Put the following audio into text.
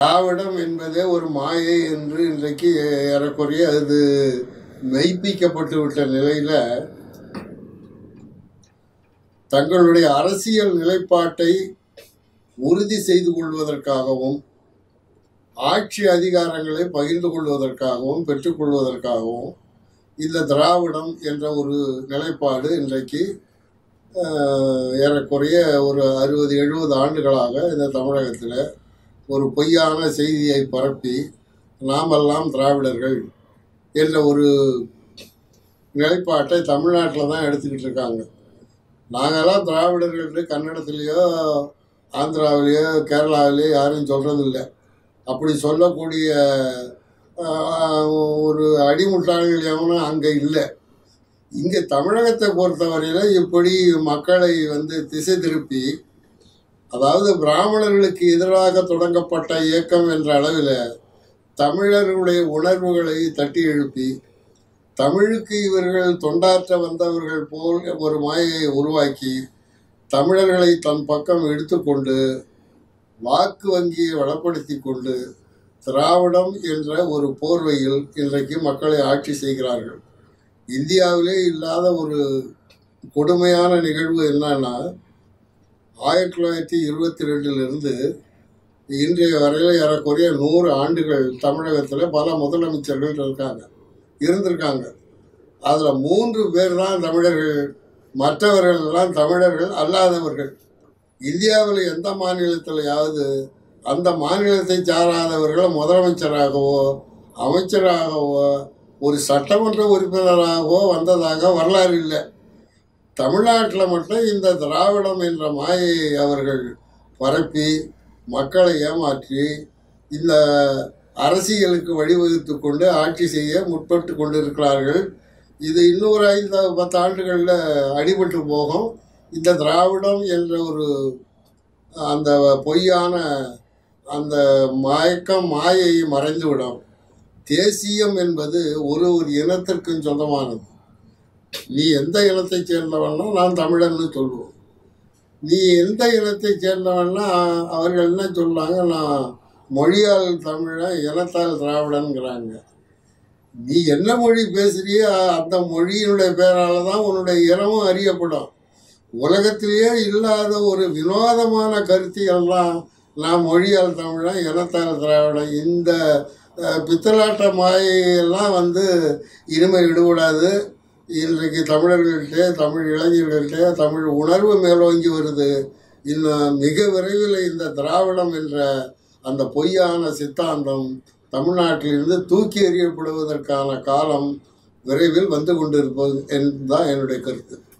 திராவிடம் என்பதே ஒரு மாயை என்று இன்றைக்கு ஏறக்குறைய அது மெய்ப்பிக்கப்பட்டு விட்ட நிலையில தங்களுடைய அரசியல் நிலைப்பாட்டை உறுதி செய்து கொள்வதற்காகவும் ஆட்சி அதிகாரங்களை பகிர்ந்து கொள்வதற்காகவும் பெற்றுக்கொள்வதற்காகவும் இந்த திராவிடம் என்ற ஒரு நிலைப்பாடு இன்றைக்கு ஆஹ், ஏறக்குறைய ஒரு அறுபது எழுபது ஆண்டுகளாக இந்த தமிழகத்தில் ஒரு பொய்யான செய்தியை பரப்பி நாமெல்லாம் திராவிடர்கள் என்ற ஒரு நிலைப்பாட்டை தமிழ்நாட்டில் தான் எடுத்துக்கிட்டு இருக்காங்க நாங்கெல்லாம் திராவிடர்கள் என்று கன்னடத்துலேயோ ஆந்திராவிலேயோ கேரளாவிலேயோ யாரும் சொல்கிறதில்ல அப்படி சொல்லக்கூடிய ஆஹ், ஒரு அடிமுட்டாள்கள் எவனும் அங்கே இல்லை இங்கே தமிழகத்தை பொறுத்தவரையில் இப்படி மக்களை வந்து திசை திருப்பி அதாவது பிராமணர்களுக்கு எதிராக தொடங்கப்பட்ட இயக்கம் என்ற அளவில் தமிழர்களுடைய உணர்வுகளை தட்டி எழுப்பி தமிழுக்கு இவர்கள் தொண்டாற்ற வந்தவர்கள் போல் ஒரு மாயையை உருவாக்கி தமிழர்களை தன் பக்கம் எடுத்துக்கொண்டு வாக்கு வங்கியை வளப்படுத்தி கொண்டு திராவிடம் என்ற ஒரு போர்வையில் இன்றைக்கு மக்களை ஆட்சி செய்கிறார்கள் இந்தியாவிலே இல்லாத ஒரு கொடுமையான நிகழ்வு என்னன்னா ஆயிரத்தி தொள்ளாயிரத்தி இருபத்தி ரெண்டிலிருந்து இன்றைய வரையில் ஏறக்குறைய நூறு ஆண்டுகள் தமிழகத்தில் பல முதலமைச்சர்கள் இருக்காங்க இருந்திருக்காங்க அதில் மூன்று பேர் தான் தமிழர்கள் மற்றவர்கள் எல்லாம் தமிழர்கள் அல்லாதவர்கள் இந்தியாவில் எந்த மாநிலத்திலையாவது அந்த மாநிலத்தை சாராதவர்கள் முதலமைச்சராகவோ அமைச்சராகவோ ஒரு சட்டமன்ற உறுப்பினராகவோ வந்ததாக வரலாறு இல்லை தமிழ்நாட்டில் மட்டும் இந்த திராவிடம் என்ற மாயையை அவர்கள் பரப்பி மக்களை ஏமாற்றி இந்த அரசியலுக்கு வழிவகுத்து கொண்டு ஆட்சி செய்ய முற்பட்டு கொண்டிருக்கிறார்கள் இது இன்னொரு ஐந்து பத்து ஆண்டுகளில் அடிபட்டு போகும் இந்த திராவிடம் என்ற ஒரு அந்த பொய்யான அந்த மயக்கம் மாயை மறைந்துவிடும் தேசியம் என்பது ஒரு ஒரு இனத்திற்கும் சொந்தமானது நீ எந்த இனத்தைச் சேர்ந்தவன்னா நான் தமிழன்னு சொல்லுவோம் நீ எந்த இனத்தைச் சேர்ந்தவன்னா அவர்கள் என்ன சொல்றாங்க நான் மொழியால் தமிழன் இனத்தால் திராவிடன்கிறாங்க நீ என்ன மொழி பேசுறியோ அந்த மொழியினுடைய பேரால தான் உன்னுடைய இனமும் அறியப்படும் உலகத்திலேயே இல்லாத ஒரு வினோதமான கருத்தியெல்லாம் நான் மொழியால் தமிழன் இனத்தால் திராவிடம் இந்த அஹ், பித்தலாட்ட மாயையெல்லாம் வந்து இனிமே விடக்கூடாது இன்றைக்கு தமிழர்கள்கிட்ட தமிழ் இளைஞர்கள்கிட்ட தமிழ் உணர்வு மேலோங்கி வருது இன்னும் மிக விரைவில் இந்த திராவிடம் என்ற அந்த பொய்யான சித்தாந்தம் தமிழ்நாட்டிலிருந்து தூக்கி எறியப்படுவதற்கான காலம் விரைவில் வந்து கொண்டிருப்பது என்பதுதான் என்னுடைய கருத்து